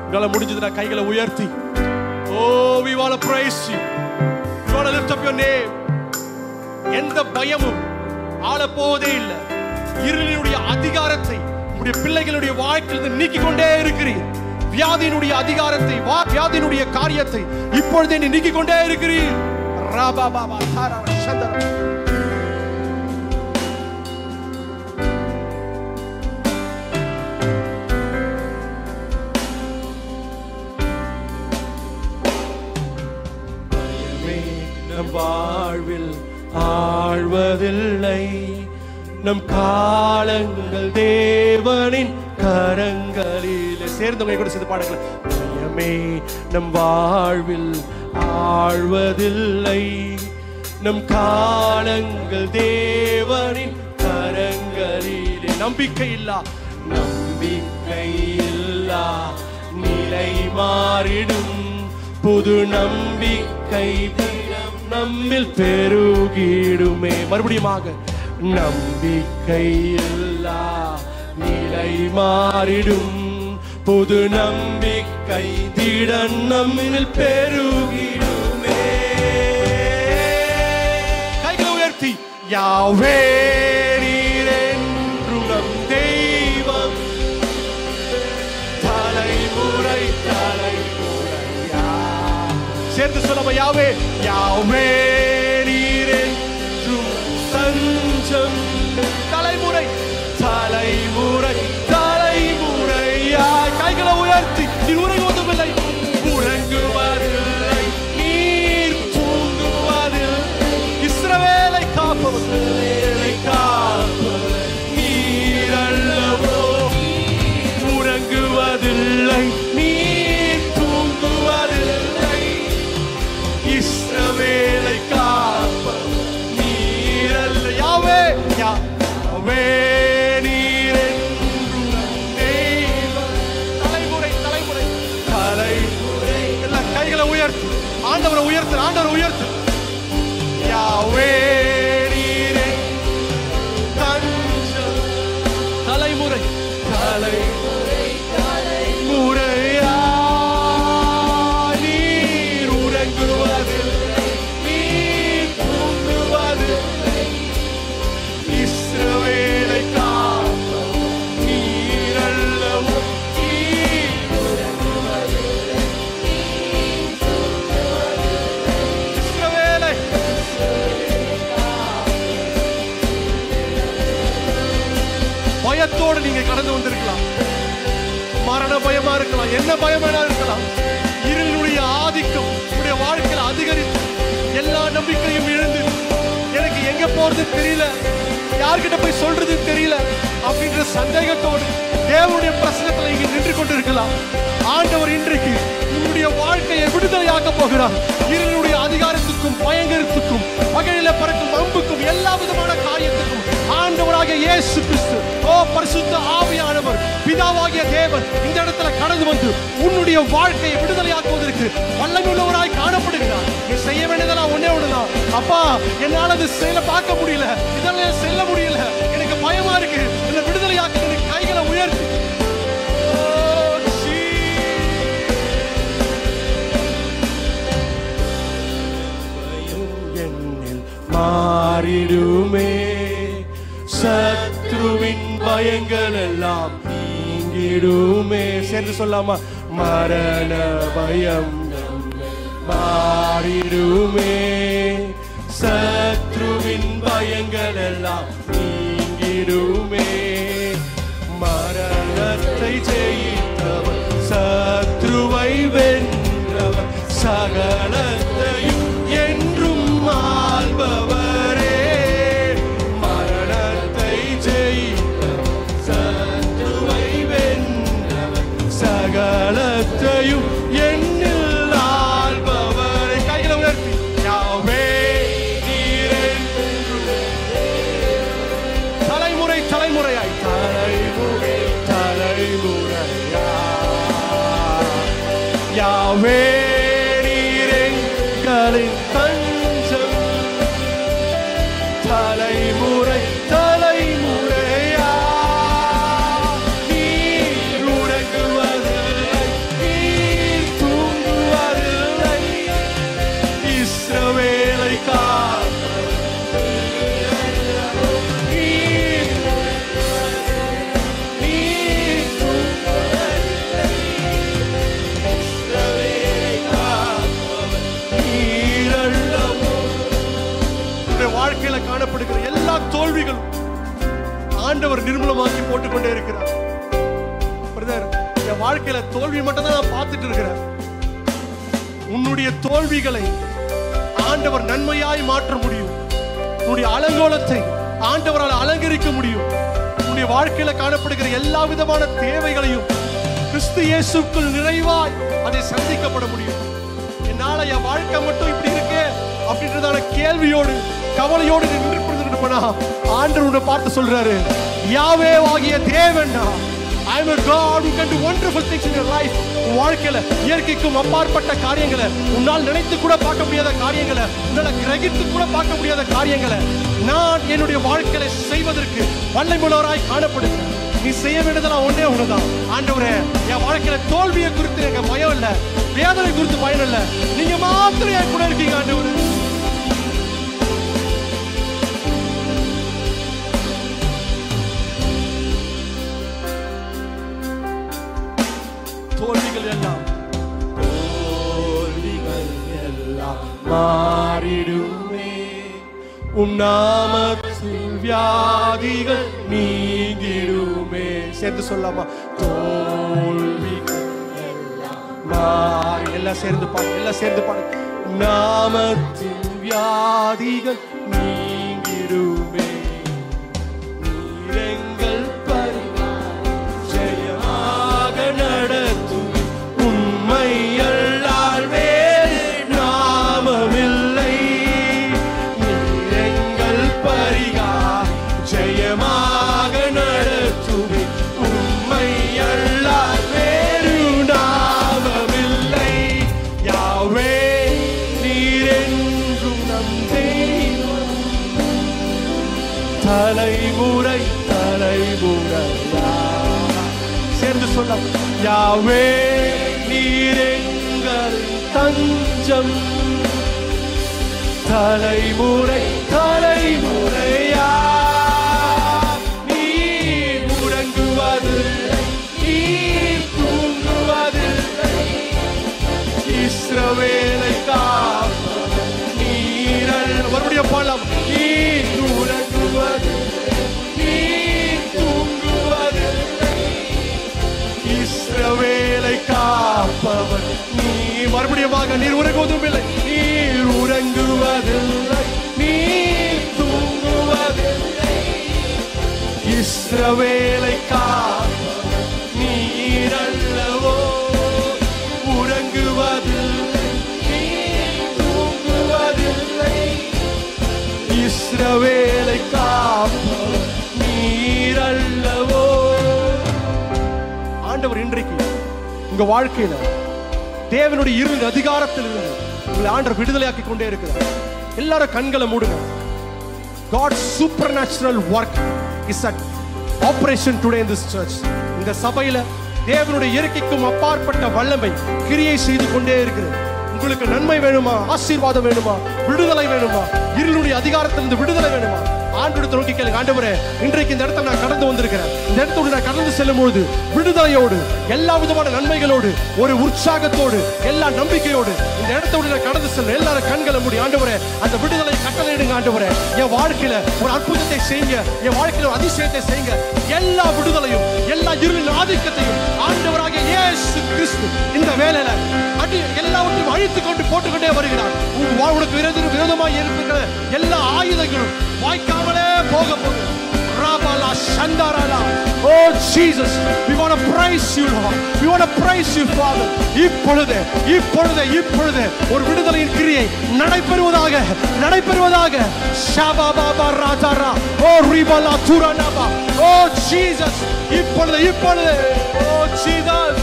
உங்களால முடிஞ்சதுன்னா கைகளை உயர்த்தி ஓ we want to praise you we want to lift up your name எந்த பயமும் ஆள போவதே இல்லை இருளினுடைய அதிகாரத்தை உடைய பிள்ளைகளுடைய வாழ்க்கையிலிருந்து நீக்கிக் கொண்டே இருக்கிறீர் வியாதியினுடைய அதிகாரத்தை வா வியாதியினுடைய காரியத்தை இப்பொழுதே நீ நீக்கிக் கொண்டே இருக்கிறீர் ராபா பாபா தாரா சந்தரா பயமே நம் வாழ்வில் ஆழ்வதில்லை நம் காலங்கள் தேவனின் கரங்களில் சேர்ந்தவங்க கூட சேர்ந்து பாடுங்கள் பயமே நம் வாழ்வில் ஆழ்வதில்லை நம் காலங்கள் தேவனின் கரங்களிலே நம்பிக்கை இல்லா நம்பிக்கை இல்லா நிலை மாறிடும் புது நம்பிக்கை தினம் நம்மில் பெருகிடுமே மறுபடியுமாக நம்பிக்கை இல்லா நிலை மாறிடும் புது நம்பிக்கை திடன் நம்மில் பெருகிடுமே கைகளை உயர்த்தி யாவே நீர் என்றும் நம் தெய்வம் தலைமுறை தலைமுறையா சேர்ந்து சொல்லமா யாவே யாவே நீர் என்றும் தஞ்சம் தலைமுறை தலைமுறை தலைமுறையா கைகளை உயர்த்தி நீ உறங்குவதுமில்லை உறங்குவதில்லை நீர் தூங்குவதில்லை இஸ்ரவேலை காப்பவர் வேலை காப்பவர் நீர் அல்லவோ உறங்குவதில்லை நீர் தூங்குவதில்லை இஸ்ரவேலை காப்பவர் நீர் அல்ல யாவே யாவே நீர் என்றும் நம் தெய்வம். தலைமுறை தலைமுறை தலைமுறை எல்லா கைகளை உயர்த்து ஆண்டவரை உயர்த்து ஆண்டவரை உயர்த்து யாவே நீரே தஞ்சம் தலைமுறை தலைமுறை தலைமுறையா நீர் உறங்குவதில்லை நீர் தூங்குவதில்லை இஸ்ரவேலை காப்பவர் நீர் அல்லவோ நீர் இஸ்ரவேலை பயத்தோடு நீங்க கடந்து வந்திருக்கலாம் மரண பயமா இருக்கலாம் என்ன பயம் வேணா இருக்கலாம் இருளினுடைய ஆதிக்கம் உடைய வாழ்க்கையில அதிகரித்து எல்லா நம்பிக்கையும் இழந்து எனக்கு எங்க போறது தெரியல யார்கிட்ட போய் சொல்றது தெரியல அப்படின்ற சந்தேகத்தோடு தேவனுடைய பிரசனத்துல இங்க நின்று கொண்டிருக்கலாம் ஆண்டவர் இன்றைக்கு உன்னுடைய வாழ்க்கையை விடுதலையாக்க போகிறார் இருளுடைய அதிகாரத்துக்கும் பயங்கரத்துக்கும் வகையில பறக்கும் அம்புக்கும் எல்லா விதமான காரியத்துக்கும் ஆண்டவராகிய இயேசு கிறிஸ்து ஓ பரிசுத்த ஆவியானவர் பிதாவாகிய தேவன் இந்த இடத்துல கடந்து வந்து உன்னுடைய வாழ்க்கையை விடுதலையாக்குவதற்கு வல்லமையுள்ளவராய் காணப்படுகிறார் நீ செய்ய வேண்டியதெல்லாம் ஒண்ணே ஒண்ணுதான் அப்பா என்னால அது செயல பார்க்க முடியல இதெல்லாம் செல்ல முடியல எனக்கு பயமா இருக்கு இந்த விடுதலையாக்க நீ கைகளை உயர்த்தி Oh, Jesus. பயம் என்னில் மாறிடுமே சத்ருவின் பயங்கள் எல்லாம் நீங்கிடுமே சேர்ந்து சொல்லாமா மரண பயம் நம்மை மாறிடுமே சத்ருவின் பயங்கள் எல்லாம் நீங்கிடுமே மரணத்தை ஜெயித்தவர் சத்ருவை வென்றவர் சகலத்தையும் என்றும் ஆள்பவரே மரணத்தை ஜெயித்தவர் சத்ருவை வென்றவர் சகலத்தையும் எண்ணில் ஆள்பவரை கைகளை உயர்த்தி யாவே நீரென்றும் தலைமுறை தலைமுறையாய் தலைமுறை தலைமுறையாய் யாவே நீரெங்களின் தஞ்சம் தலைமுறை தலைமுறையா நீர் உறங்குவதில்லை நீ என் வாழ்க்கையில தோல்வி மட்டும் தான் நான் பார்த்துட்டு இருக்கிறேன் உன்னுடைய தோல்விகளை ஆண்டவர் நன்மையாய் மாற்ற முடியும் உன்னுடைய அலங்கோலத்தை ஆண்டவரால் அலங்கரிக்க முடியும் உன்னுடைய வாழ்க்கையில காணப்படுகிற எல்லா விதமான தேவைகளையும் கிறிஸ்து இயேசுக்குள் நிறைவாய் அதை சந்திக்கப்பட முடியும் என்னால என் வாழ்க்கை மட்டும் இப்படி இருக்கே அப்படின்றதான கேள்வியோடு கவலையோடு நீ நின்று கொண்டிருப்பனா ஆண்டவர் உன்னை பார்த்து சொல்றாரு யாவே ஆகிய தேவன்டா I am a God who can do wonderful things in your life. உன் வாழ்க்கையில இயற்கைக்கும் அப்பாற்பட்ட காரியங்களை உன்னால் நினைத்து கூட பார்க்க முடியாத காரியங்களை உன்னால கிரகித்து கூட பார்க்க முடியாத காரியங்களை நான் என்னுடைய வாழ்க்கையில செய்வதற்கு வல்லமுள்ளவராய் காணப்படுகிறேன் நீ செய்ய வேண்டியதெல்லாம் ஒன்றே ஒண்ணுதான் ஆண்டவரே என் வாழ்க்கையில தோல்வியை குறித்து எனக்கு பயம் இல்ல வேதனை குறித்து பயம் இல்ல நீங்க மாத்திரம் என் கூட இருக்கீங்க ஆண்டவரே தோல்விகள் எல்லாம் தோல்விகள் எல்லாம் மாறிடுமே உம் நாமத்தில் வியாதிகள் நீங்கிடுமே சேர்ந்து சொல்லாமா தோல்விகள் எல்லாம் மாறி எல்லாம் சேர்ந்து பாடு எல்லாம் சேர்ந்து பாடு உம் நாமத்தில் வியாதிகள் நீங்கிடுமே நீரெங்கள் பரிகாரம் ஜெயமாக நடத்தும் உண்மை அல்லால் வேறு நாமமில்லை நீரெங்கள் பரிகாரம் ஜெயமாக நடத்தும் உண்மை அல்லால் வேறு நாமமில்லை யாவே நீரென்றும் நம் தெய்வம் தலைமுறை தலைமுறையா சேர்ந்து சொல்ல யாவே நீரெங்கள் தஞ்சம் தலைமுறை தலைமுறையா நீ உறங்குவதில்லை நீ தூங்குவதில்லை இஸ்ரவேலை காப்ப நீரல் மறுபடியும் பாடலாம் நீ உறங்குவது நீ தூங்குவதில்லை இஸ்ரவேலை காப்பவர் நீ மறுபடியுமாக நீர் உறங்குவதும் இல்லை நீர் உறங்குவதில்லை நீ தூங்குவதில்லை இஸ்ரவேலை காப்பவர் நீரல்லவோ உறங்குவதில்லை நீ தூங்குவதில்லை இஸ்ரவேலை காப்பவர் நீரல்லவோ ஆண்டவர் இன்றைக்கு உங்க வாழ்க்கையில தேவனுடைய இரு அதிகாரத்தில் இருந்து உங்களை ஆண்டவர் விடுதலையாக்கி கொண்டே இருக்கிறார் எல்லாரும் கண்களை மூடுங்க God's supernatural work is at operation today in this church. இந்த சபையில தேவனுடைய இயற்கைக்கும் அப்பாற்பட்ட வல்லமை கிரியை செய்து கொண்டே இருக்கிறது உங்களுக்கு நன்மை வேணுமா ஆசீர்வாதம் வேணுமா விடுதலை வேணுமா இருளுடைய அதிகாரத்திலிருந்து விடுதலை வேணுமா ஆண்டோட நோக்கி கேளுங்க ஆண்டவரே இன்றைக்கு இந்த இடத்துல நான் கடந்து வந்திருக்கிறேன் இந்த இடத்தோடு நான் கடந்து செல்லும் பொழுது விடுதலையோடு எல்லா விதமான நன்மைகளோடு ஒரு உற்சாகத்தோடு எல்லா நம்பிக்கையோடு இந்த இடத்தோடு நான் கடந்து செல்ல எல்லாரும் கண்களை மூடி ஆண்டவரே அந்த விடுதலை கட்டளையிடுங்க ஆண்டவரே என் வாழ்க்கையில ஒரு அற்புதத்தை செய்யுங்க என் வாழ்க்கையில ஒரு அதிசயத்தை செய்யுங்க எல்லா விடுதலையும் எல்லா இருளின் ஆதிக்கத்தையும் ஆண்டவராகிய இயேசு கிறிஸ்து இந்த வேலையில அடி எல்லாவற்றையும் அழித்து கொண்டு போட்டுக்கொண்டே வருகிறார் உன் வா- உனக்கு விரோத விரோதமாக இருக்கிற எல்லா ஆயுதங்களும் வாய்க்காமலே போக போகுது Rabala Shandarala. Oh Jesus, we want to praise you, Lord. We want to praise you, Father. இப்பொழுது இப்பொழுது இப்பொழுது ஒரு விடுதலையின் கிரியை நடைபெறுவதாக நடைபெறுவதாக ஷாபா பாபா ராஜாரா ஓ ரிபலா துரனபா ஓ ஜீசஸ் இப்பொழுது இப்பொழுது ஓ ஜீசஸ்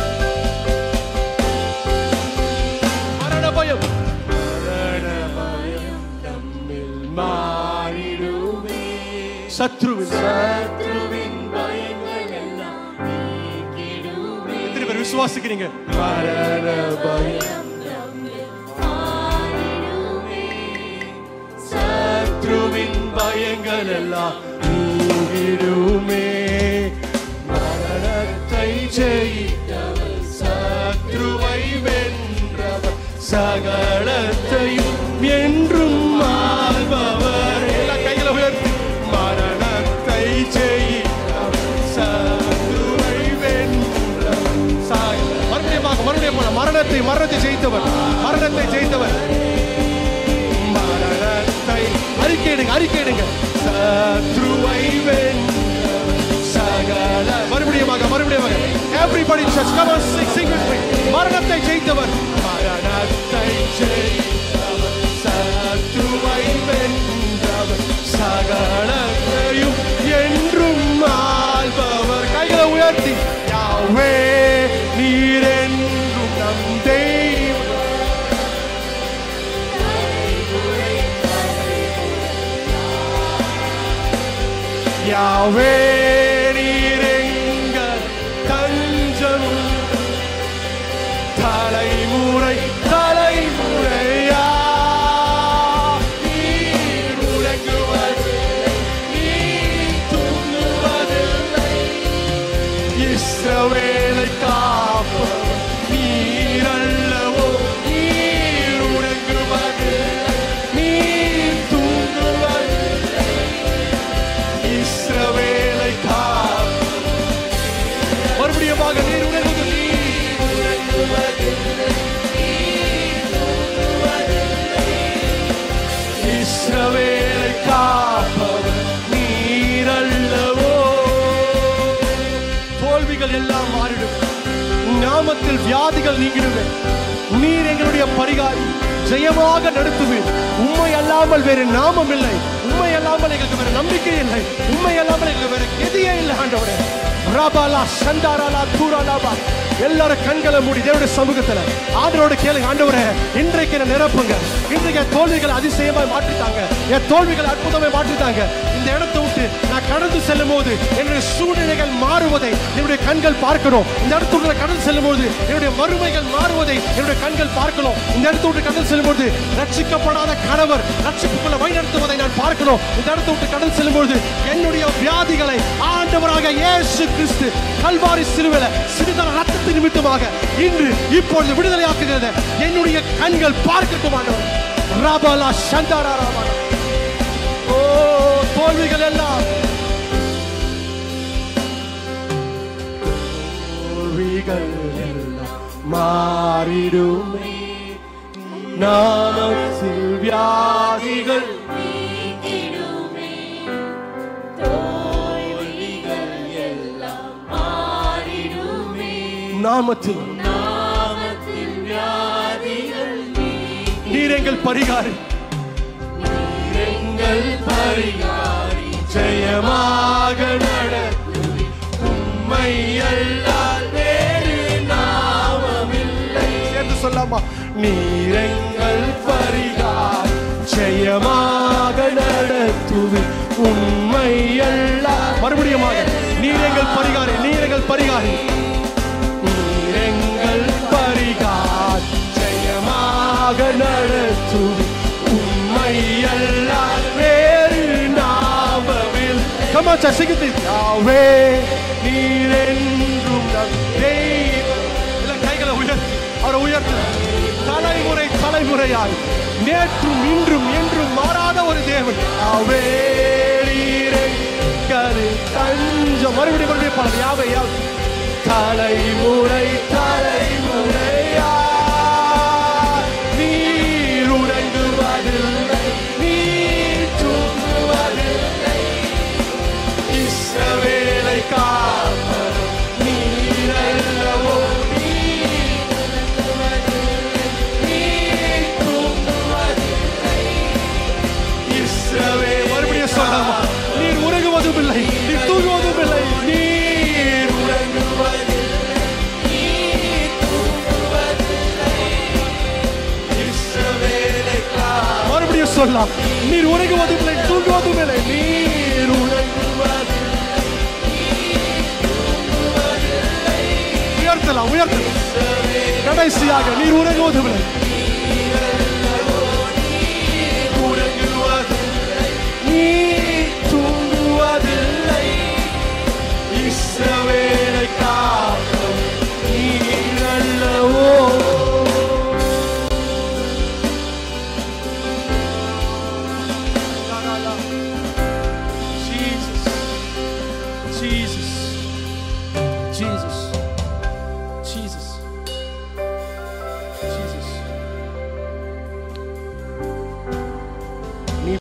மரண பயம் மரண பயம் நம்மில் மாறிடுமே சத்ருவின் சத்ருவின் பயங்கள் எல்லாம் நீக்கிடுமே. எத்தனை பேர் விசுவாசிக்கிறீங்க மரண பயம் மாறிடுமே. சத்ருவின் பயங்கள் எல்லாம் நீங்கிடுமே மரணத்தை ஜெயித்தவர் சத்ருவை வென்றவர் சகலத்தையும் என்றும் ஆள்பவர் எல்லா கைகளை உயர்த்தி மரணத்தை ஜெயித்தவர் சத்ருவை வென்றவர் மரணத்தை மரணத்தை ஜெயித்தவர் மரணத்தை ஜெயித்தவர் மரணத்தை அறிக்கையிடுங்க அறிக்கையிடுங்க சத்ருவை வென்றவர் சகல மறுபடியுமாக மறுபடியுமாக everybody in church come on sing sing with me மரணத்தை ஜெயித்தவர் மரணத்தை ஜெயித்தவர் சத்ருவை வென்றவர் சகலத்தையும் என்றும் ஆள்பவர் கைகளை உயர்த்தி யாவே நீர் என்றும் நம் தெய்வம் யாவே நீர் எங்கள் தஞ்சம் தலைமுறை தலைமுறையா நீர் உறங்குவதில்லை நீர் தூங்குவதில்லை இஸ்ரவேலை காப்பவர் நீர் அல்லவோ நீர் உறங்குவதில்லை நீர் தூங்குவதில்லை இஸ்ரவேலை காப்பவர் மறுபடியுமாக நீர் உணர்வது நீர் உறங்குவதில்லை இஸ்ரவேலை காப்பவர் நீர் அல்லவோ தோல்விகள் எல்லாம் மாறிடும் நாமத்தில் வியாதிகள் நீங்கிடுவேன் நீர் எங்களுடைய பரிகாரி ஜெயமாக நடத்துவேன் உண்மை அல்லாமல் வேறு நாமம் இல்லை உண்மை அல்லாமல் எங்களுக்கு வேற நம்பிக்கை இல்லை உண்மை அல்லாமல் எங்களுக்கு வேற கெதியே இல்லை ஆண்டவரே ரபாலா சண்டாராலா தூராலாபா எல்லாரும் கண்களை மூடி தேவனுடைய சமூகத்துல ஆண்டவரோட கேளுங்க ஆண்டவரே இன்றைக்கு என்ன நிரப்புங்க இன்றைக்கு என் தோல்விகள் அதிசயமாய் மாற்றிட்டாங்க என் தோல்விகள் அற்புதமாய் மாற்றிட்டாங்க இந்த இடத்தை விட்டு நான் கடந்து செல்லும் போது என்னுடைய சூழ்நிலைகள் மாறுவதை என்னுடைய கண்கள் பார்க்கணும் இந்த இடத்துக்குள்ள கடந்து செல்லும் போது என்னுடைய மறுமைகள் மாறுவதை என்னுடைய கண்கள் பார்க்கணும் இந்த இடத்தை விட்டு கடந்து செல்லும் போது ரட்சிக்கப்படாத கணவர் ரட்சிப்புக்குள்ள வழிநடத்துவதை நான் பார்க்கணும் இந்த இடத்தை விட்டு கடந்து செல்லும் போது என்னுடைய வியாதிகளை ஆண்டவராக இயேசு கிறிஸ்து கல்வாரி சிலுவையில சிறிதள ரத்தத்தின் நிமித்தமாக இன்று இப்பொழுது விடுதலையாக்குகிறது என்னுடைய கண்கள் பார்க்கட்டும் ஆண்டவர் ராபாலா சந்தாரா ராபாலா ஓ தோல்விகள் எல்லாம் தோல்விகள் எல்லாம் மாறிடுமே நாமத்தில் வியாதிகள் நீக்கிடுமே தோல்விகள் எல்லாம் மாறிடுமே நாமத்தில் நாமத்தில் வியாதிகள் நீர் எங்கள் பரிகாரி எங்கள் பரிகாரி ஜெயமாக நடத்துவி உம்மை அல்லால் வேறு நாமமில்லை சேர்ந்து சொல்லாமா நீர் எங்கள் பரிகார் ஜெயமாக நடத்துவி உண்மை அல்லால் மறுபடியுமாக நீர் எங்கள் பரிகாரி நீர் எங்கள் பரிகாரி நீர் எங்கள் பரிகார் ஜெயமாக நடத்துவி உம்மை அல்லால் வேறு நாமவில் Come on, church, sing it. யாவே நீர் என்றும் நம் தெய்வம். எல்லாம் கைகளை உயர்த்தி அவரை உயர்த்து தலைமுறை தலைமுறையாய் நேற்றும் இன்றும் என்றும் மாறாத ஒரு தேவன் யாவே நீர் எங்கள் தஞ்சம் மறுபடியும் மறுபடியும் பாடல் யாவே யாவே தலைமுறை தலைமுறையா நீர் உறங்குவதில்லை நீர் தூங்குவதில்லை இஸ்ரவேலை காப்பவர் நீர் அல்லவோ நீர் உறங்குவதில்லை, நீர் தூங்குவதில்லை. இஸ்ரவே மறுபடியும் சொல்லலாமா நீர் உறங்குவதும் இல்லை நீர் தூங்குவதும் இல்லை நீர் உறங்குவதில்லை நீர் தூங்குவதில்லை. இஸ்ரவேலை கா- மறுபடியும் சொல்லலாம் நீர் உறங்குவதும் இல்லை தூங்குவதும் இல்லை நீர் உறங்குவதில்லை உயர்த்தலாம் உயர்த்தலாம் கடைசியாக நீர் உறங்குவதும் இல்லை உறங்குவதில்லை நீ தூங்குவதில்லை இஸ்ரவேலை காக்கும் நீர் அல்லவோ Jesus Jesus Jesus